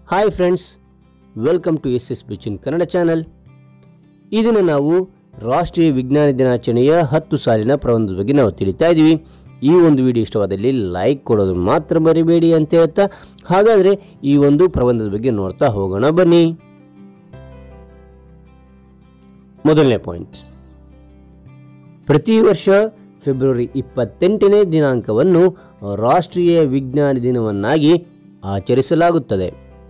hi friends welcome to S S ಬಿಚಿನ್ Kannada channel ಇದನ್ನು ನಾವು ರಾಷ್ಟ್ರೀಯ ವಿಜ್ಞಾನ ದಿನಾಚರಣೆಯ ಹತ್ತು ಸಾಲಿನ ಪ್ರಬಂಧದ ಬಗ್ಗೆ ನಾವು ತಿಳಿತಾ ಇದ್ದೀವಿ ಈ ಒಂದು ವಿಡಿಯೋ ಇಷ್ಟವಾದಲ್ಲಿ ಲೈಕ್ ಕೊಡೋದು ಮಾತ್ರ ಮರಿಬೇಡಿ ಅಂತ ಹೇಳ್ತಾ ಹಾಗಾದರೆ ಈ ಒಂದು ಪ್ರಬಂಧದ ಬಗ್ಗೆ ನೋಡ್ತಾ ಹೋಗೋಣ ಬನ್ನಿ ಮೊದಲನೇ ಪಾಯಿಂಟ್ ಪ್ರತಿ ವರ್ಷ ಫೆಬ್ರವರಿ ಇಪ್ಪತ್ತೆಂಟನೇ ದಿನಾಂಕವನ್ನು ರಾಷ್ಟ್ರೀಯ ವಿಜ್ಞಾನ ದಿನವನ್ನಾಗಿ ಆಚರಿಸಲಾಗುತ್ತದೆ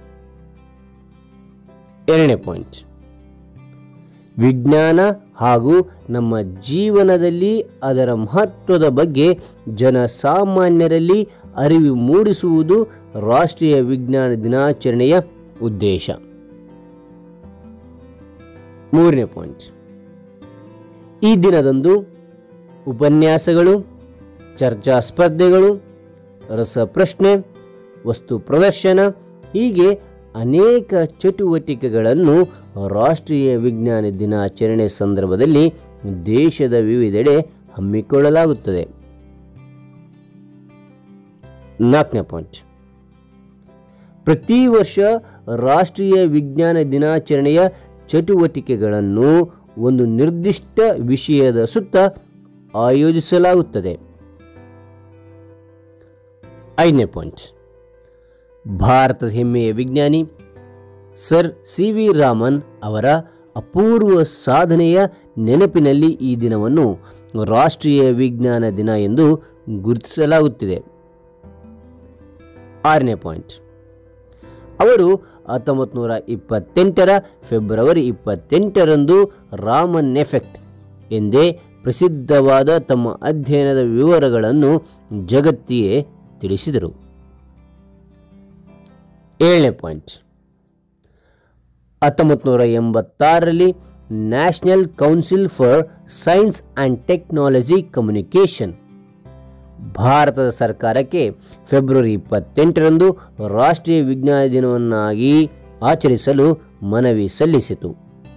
ಎರಡನೇ ಪಾಯಿಂಟ್ ವಿಜ್ಞಾನ ಹಾಗೂ ನಮ್ಮ ಜೀವನದಲ್ಲಿ ಅದರ ಮಹತ್ವದ ಬಗ್ಗೆ ಜನಸಾಮಾನ್ಯರಲ್ಲಿ ಅರಿವು ಮೂಡಿಸುವುದು ರಾಷ್ಟ್ರೀಯ ವಿಜ್ಞಾನ ದಿನಾಚರಣೆಯ ಉದ್ದೇಶ ಮೂರನೇ ಪಾಯಿಂಟ್ ಈ ದಿನದಂದು ಉಪನ್ಯಾಸಗಳು ಚರ್ಚಾ ಸ್ಪರ್ಧೆಗಳು ರಸಪ್ರಶ್ನೆ ವಸ್ತು ಪ್ರದರ್ಶನ ಹೀಗೆ ಅನೇಕ ಚಟುವಟಿಕೆಗಳನ್ನು ರಾಷ್ಟ್ರೀಯ ವಿಜ್ಞಾನ ದಿನಾಚರಣೆ ಸಂದರ್ಭದಲ್ಲಿ ದೇಶದ ವಿವಿಧೆಡೆ ಹಮ್ಮಿಕೊಳ್ಳಲಾಗುತ್ತದೆ ನಾಲ್ಕನೇ ಪಾಯಿಂಟ್ ಪ್ರತಿ ವರ್ಷ ರಾಷ್ಟ್ರೀಯ ವಿಜ್ಞಾನ ದಿನಾಚರಣೆಯ ಚಟುವಟಿಕೆಗಳನ್ನು ಒಂದು ನಿರ್ದಿಷ್ಟ ವಿಷಯದ ಸುತ್ತ ಆಯೋಜಿಸಲಾಗುತ್ತದೆ ಐದನೇ ಪಾಯಿಂಟ್ ಭಾರತದ ಹೆಮ್ಮೆಯ ವಿಜ್ಞಾನಿ ಸರ್ ಸಿ ವಿ ರಾಮನ್ ಅವರ ಅಪೂರ್ವ ಸಾಧನೆಯ ನೆನಪಿನಲ್ಲಿ ಈ ದಿನವನ್ನು ರಾಷ್ಟ್ರೀಯ ವಿಜ್ಞಾನ ದಿನ ಎಂದು ಗುರುತಿಸಲಾಗುತ್ತಿದೆ ಆರನೇ ಪಾಯಿಂಟ್ ಅವರು ಹತ್ತೊಂಬತ್ತು ನೂರ ಇಪ್ಪತ್ತೆಂಟರ ಫೆಬ್ರವರಿ ಇಪ್ಪತ್ತೆಂಟರಂದು ರಾಮನ್ ಎಫೆಕ್ಟ್ ಎಂದೇ ಪ್ರಸಿದ್ಧವಾದ ತಮ್ಮ ಅಧ್ಯಯನದ ವಿವರಗಳನ್ನು ಜಗತ್ತಿಗೆ ತಿಳಿಸಿದರು ಏಳನೇ ಪಾಯಿಂಟ್ ಹತ್ತೊಂಬತ್ತು ನೂರ ಎಂಬತ್ತಾರರಲ್ಲಿ national council for science and technology communication ಭಾರತದ ಸರ್ಕಾರಕ್ಕೆ ಫೆಬ್ರವರಿ ಇಪ್ಪತ್ತೆಂಟರಂದು ರಾಷ್ಟ್ರೀಯ ವಿಜ್ಞಾನ ದಿನವನ್ನಾಗಿ ಆಚರಿಸಲು ಮನವಿ ಸಲ್ಲಿಸಿತು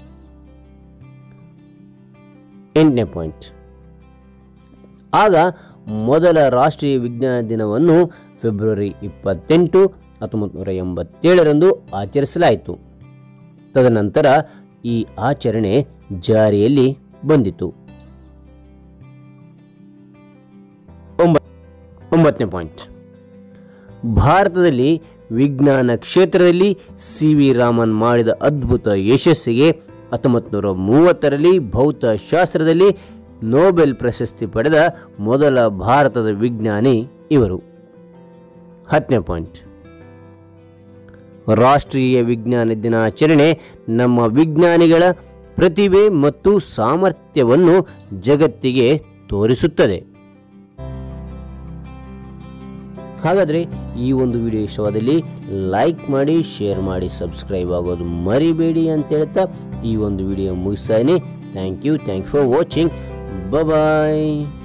ಎಂಟನೇ ಪಾಯಿಂಟ್ ಆಗ ಮೊದಲ ರಾಷ್ಟ್ರೀಯ ವಿಜ್ಞಾನ ದಿನವನ್ನು ಫೆಬ್ರವರಿ ಇಪ್ಪತ್ತೆಂಟು ಹತ್ತೊಂಬತ್ತು ನೂರ ಎಂಬತ್ತೇಳರಂದು ಆಚರಿಸಲಾಯಿತು ತದನಂತರ ಈ ಆಚರಣೆ ಜಾರಿಯಲ್ಲಿ ಬಂದಿತು ಒಂಬ ಒಂಬತ್ತನೇ ಪಾಯಿಂಟ್ ಭಾರತದಲ್ಲಿ ವಿಜ್ಞಾನ ಕ್ಷೇತ್ರದಲ್ಲಿ ಸಿ ವಿ ರಾಮನ್ ಮಾಡಿದ ಅದ್ಭುತ ಯಶಸ್ಸಿಗೆ ಹತ್ತೊಂಬತ್ತು ನೂರ ಮೂವತ್ತರಲ್ಲಿ ಭೌತಶಾಸ್ತ್ರದಲ್ಲಿ ನೊಬೆಲ್ ಪ್ರಶಸ್ತಿ ಪಡೆದ ಮೊದಲ ಭಾರತದ ವಿಜ್ಞಾನಿ ಇವರು ಹತ್ತನೇ ಪಾಯಿಂಟ್ ರಾಷ್ಟ್ರೀಯ ವಿಜ್ಞಾನ ದಿನಾಚರಣೆ ನಮ್ಮ ವಿಜ್ಞಾನಿಗಳ ಪ್ರತಿಭೆ ಮತ್ತು ಸಾಮರ್ಥ್ಯವನ್ನು ಜಗತ್ತಿಗೆ ತೋರಿಸುತ್ತದೆ ಹಾಗಾದರೆ ಈ ಒಂದು ವಿಡಿಯೋ ಇಷ್ಟವಾದಲ್ಲಿ ಲೈಕ್ ಮಾಡಿ ಶೇರ್ ಮಾಡಿ ಸಬ್ಸ್ಕ್ರೈಬ್ ಆಗೋದು ಮರಿಬೇಡಿ ಅಂತ ಹೇಳ್ತಾ ಈ ಒಂದು ವಿಡಿಯೋ ಮುಗಿಸ್ತಾನೆ thank you thank for watching bye